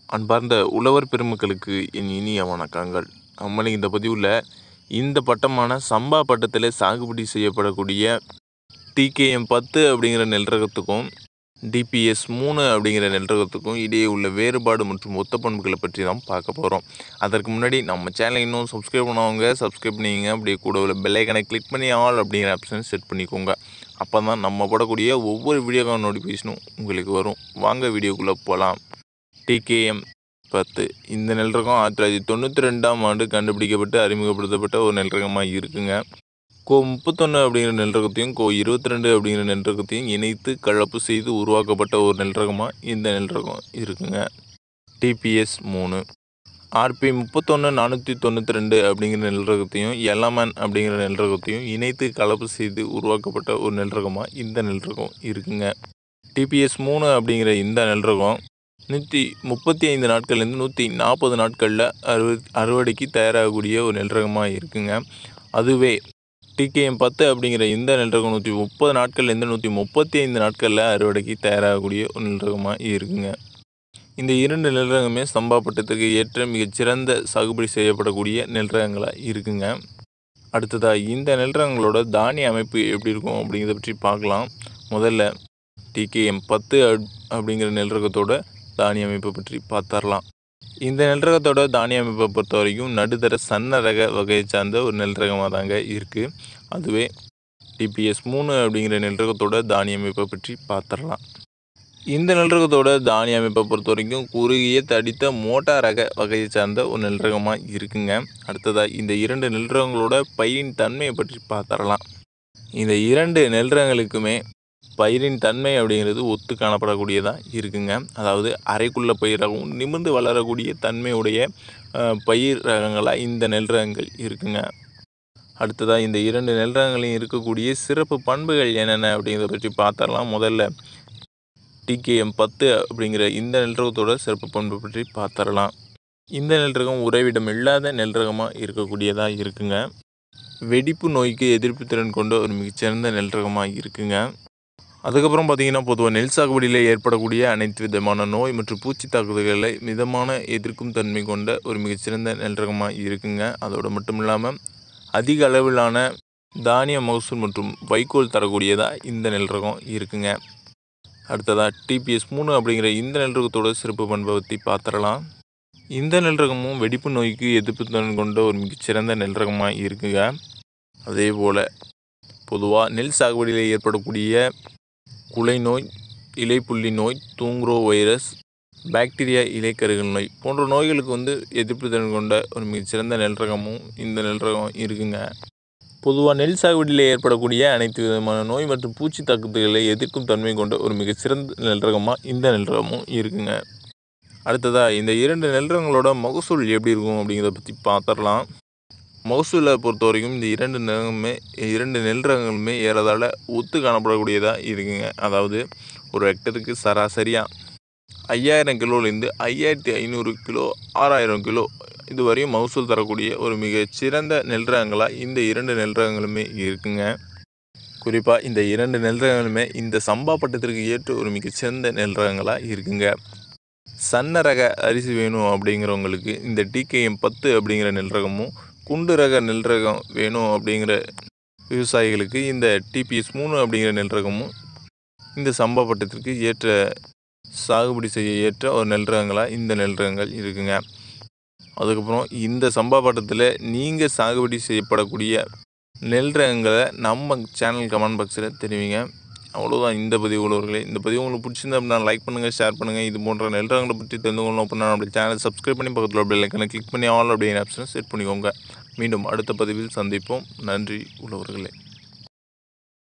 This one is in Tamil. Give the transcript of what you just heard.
அன்பார்ந்த உழவர் பெருமக்களுக்கு என் இனிய வணக்கங்கள் நம்ம இந்த பதிவில் இந்த பட்டமான சம்பா பட்டத்தில் சாகுபடி செய்யப்படக்கூடிய டிகேஎம் பத்து அப்படிங்கிற நெல் ரகத்துக்கும் டிபிஎஸ் மூணு அப்படிங்கிற நெல் ரகத்துக்கும் இடையே உள்ள வேறுபாடு மற்றும் ஒத்த பண்புகளை பற்றி தான் பார்க்க போகிறோம் அதற்கு முன்னாடி நம்ம சேனலை இன்னும் சப்ஸ்கிரைப் பண்ணவங்க சப்ஸ்கிரைப் பண்ணிங்க அப்படியே கூட உள்ள பெல்லைக்கனை கிளிக் பண்ணி ஆல் அப்படிங்கிற ஆப்ஷன் செட் பண்ணிக்கோங்க அப்போ தான் நம்ம போடக்கூடிய ஒவ்வொரு வீடியோக்கான நோட்டிஃபிகேஷனும் உங்களுக்கு வரும் வாங்க வீடியோக்குள்ளே போகலாம் டிகேஎம் பத்து இந்த நெல் ரகம் ஆயிரத்தி தொள்ளாயிரத்தி தொண்ணூற்றி ரெண்டாம் ஆண்டு கண்டுபிடிக்கப்பட்டு அறிமுகப்படுத்தப்பட்ட ஒரு நெல் ரகமாக இருக்குங்க கோ முப்பத்தொன்று அப்படிங்கிற நெல் ரகத்தையும் கோ இருபத்தி ரெண்டு அப்படிங்கிற நெல் ரகத்தையும் இணைத்து கலப்பு செய்து உருவாக்கப்பட்ட ஒரு நெல் ரகமாக இந்த நெல் ரகம் இருக்குங்க டிபிஎஸ் மூணு ஆர்பி முப்பத்தொன்று நானூற்றி தொண்ணூற்றி ரெண்டு அப்படிங்கிற நெல் ரகத்தையும் எலமன் அப்படிங்கிற நெல் ரகத்தையும் இணைத்து கலப்பு செய்து உருவாக்கப்பட்ட ஒரு நெல் ரகமாக இந்த நெல் ரகம் இருக்குங்க டிபிஎஸ் மூணு அப்படிங்கிற இந்த நெல் ரகம் நூற்றி முப்பத்தி ஐந்து நாட்கள்லேருந்து நூற்றி நாற்பது நாட்களில் அறுவ அறுவடைக்கு தயாராகக்கூடிய ஒரு நெல் ரகமாக இருக்குங்க அதுவே டிகேஎம் பத்து அப்படிங்கிற இந்த நெல் ரகம் நூற்றி முப்பது நாட்கள்லேருந்து நூற்றி முப்பத்தி ஐந்து நாட்களில் அறுவடைக்கு தயாராகக்கூடிய ஒரு நெல் ரகமாக இருக்குங்க இந்த இரண்டு நெல் ரகமே சம்பா பட்டத்திற்கு ஏற்ற மிகச்சிறந்த சாகுபடி செய்யப்படக்கூடிய நெல் ரகங்களாக இருக்குங்க அடுத்ததாக இந்த நெல் ரகங்களோட தானிய அமைப்பு எப்படி இருக்கும் அப்படிங்கிறத பற்றி பார்க்கலாம் முதல்ல டிகேஎம் பத்து அப்படிங்கிற நெல் ரகத்தோட தானிய அமைப்பை பற்றி பார்த்தரலாம் இந்த நெல் ரகத்தோட தானிய அமைப்பை பொறுத்த வரைக்கும் நடுத்தர சன்ன ரக வகையை சார்ந்த ஒரு நெல் ரகமாக தாங்க இருக்குது அதுவே டிபிஎஸ் மூணு அப்படிங்கிற நெல் ரகத்தோட தானிய அமைப்பை பற்றி பார்த்துடலாம் இந்த நெல் ரகத்தோட தானிய அமைப்பை பொறுத்த வரைக்கும் குறுகிய தடித்த மோட்டா ரக வகையை சார்ந்த ஒரு நெல் ரகமாக இருக்குங்க அடுத்ததாக இந்த இரண்டு நெல் ரகங்களோட பயிரின் தன்மையை பற்றி பார்த்துடலாம் இந்த இரண்டு நெல் ரகங்களுக்குமே பயிரின் தன்மை அப்படிங்கிறது ஒத்து காணப்படக்கூடியதாக இருக்குங்க அதாவது அரைக்குள்ள பயிராகவும் நிமிர்ந்து வளரக்கூடிய தன்மையுடைய பயிர் ரகங்களாக இந்த நெல் ரகங்கள் இருக்குங்க அடுத்ததாக இந்த இரண்டு நெல் ரகங்களையும் இருக்கக்கூடிய சிறப்பு பண்புகள் என்னென்ன அப்படிங்கிறத பற்றி பார்த்தரலாம் முதல்ல டிகேஎம் பத்து அப்படிங்கிற இந்த நெல் ரகத்தோட சிறப்பு பண்பு பற்றி பார்த்தரலாம் இந்த நெல் ரகம் உறைவிடம் இல்லாத நெல் ரகமாக இருக்கக்கூடியதாக இருக்குங்க வெடிப்பு நோய்க்கு எதிர்ப்பு திறன் கொண்ட ஒரு மிகச்சிறந்த நெல் ரகமாக இருக்குங்க அதுக்கப்புறம் பார்த்திங்கன்னா பொதுவாக நெல் சாகுபடியில் ஏற்படக்கூடிய அனைத்து விதமான நோய் மற்றும் பூச்சி தாக்குதல்களை மிதமான எதிர்க்கும் தன்மை கொண்ட ஒரு மிகச்சிறந்த நெல் ரகமாக இருக்குங்க அதோடு மட்டும் இல்லாமல் அதிக அளவிலான தானிய மகசூல் மற்றும் வைக்கோல் தரக்கூடியதாக இந்த நெல் ரகம் இருக்குங்க அடுத்ததாக டிபிஎஸ் மூணு அப்படிங்கிற இந்த நெல் ரகத்தோட சிறப்பு பண்பை பற்றி பார்த்துடலாம் இந்த நெல் ரகமும் வெடிப்பு நோய்க்கு எதிர்ப்பு திறன் கொண்ட ஒரு மிகச்சிறந்த நெல் ரகமாக இருக்குங்க அதே போல் பொதுவாக நெல் சாகுபடியில் ஏற்படக்கூடிய குலை நோய் இலைப்புள்ளி நோய் தூங்குரோ வைரஸ் பாக்டீரியா இலைக்கருகள் நோய் போன்ற நோய்களுக்கு வந்து எதிர்ப்பு திறன் கொண்ட ஒரு மிகச்சிறந்த நெல் ரகமும் இந்த நெல் ரகம் இருக்குங்க பொதுவாக நெல் சாகுபடியில் ஏற்படக்கூடிய அனைத்து விதமான நோய் மற்றும் பூச்சி தாக்குதல்களை எதிர்க்கும் தன்மை கொண்ட ஒரு மிகச்சிறந்த நெல் ரகமாக இந்த நெல் ரகமும் இருக்குங்க அடுத்ததாக இந்த இரண்டு நெல் ரகங்களோட மகசூல் எப்படி இருக்கும் அப்படிங்கிறத பற்றி பார்த்துடலாம் மகசூலை பொறுத்த வரைக்கும் இந்த இரண்டு நெல்லுமே இரண்டு நெல் ரகங்களுமே ஏறதாழ ஒத்து காணப்படக்கூடியதாக இருக்குங்க அதாவது ஒரு ஹெக்டருக்கு சராசரியாக ஐயாயிரம் கிலோலேருந்து ஐயாயிரத்தி ஐநூறு கிலோ ஆறாயிரம் கிலோ இது வரையும் மகசூல் தரக்கூடிய ஒரு மிக சிறந்த நெல் ரகங்களாக இந்த இரண்டு நெல் ரகங்களுமே இருக்குங்க குறிப்பாக இந்த இரண்டு நெல் ரகங்களுமே இந்த சம்பா பட்டத்திற்கு ஏற்ற ஒரு மிகச்சிறந்த நெல் ரகங்களாக இருக்குங்க சன்ன ரக அரிசி வேணும் அப்படிங்கிறவங்களுக்கு இந்த டிகேஎம் பத்து அப்படிங்கிற நெல் ரகமும் குண்டு ரக நெல் ரகம் வேணும் அப்படிங்கிற விவசாயிகளுக்கு இந்த டிபிஎஸ் மூணு அப்படிங்கிற நெல் ரகமும் இந்த சம்பா பட்டத்திற்கு ஏற்ற சாகுபடி செய்ய ஏற்ற ஒரு நெல் ரகங்களாக இந்த நெல் ரகங்கள் இருக்குங்க அதுக்கப்புறம் இந்த சம்பா பட்டத்தில் நீங்கள் சாகுபடி செய்யப்படக்கூடிய நெல் ரகங்களை நம்ம சேனல் கமெண்ட் பாக்ஸில் தெரிவிங்க அவ்வளோதான் இந்த பதிவு உள்ளவர்களே இந்த பதிவு உங்களுக்கு பிடிச்சிருந்தா அப்படின்னா லைக் பண்ணுங்கள் ஷேர் பண்ணுங்கள் இது போன்ற நெல் ரகங்களை பற்றி தெரிந்து கொள்ளணும் அப்படின்னா நம்மளுடைய சேனல் சப்ஸ்கிரைப் பண்ணி பக்கத்தில் அப்படி லைக்கனை கிளிக் பண்ணி ஆல் அப்படிங்கிற ஆப்ஷனை செட் பண்ணிக்கோங்க மீண்டும் அடுத்த பதிவில் சந்திப்போம் நன்றி உள்ளவர்களே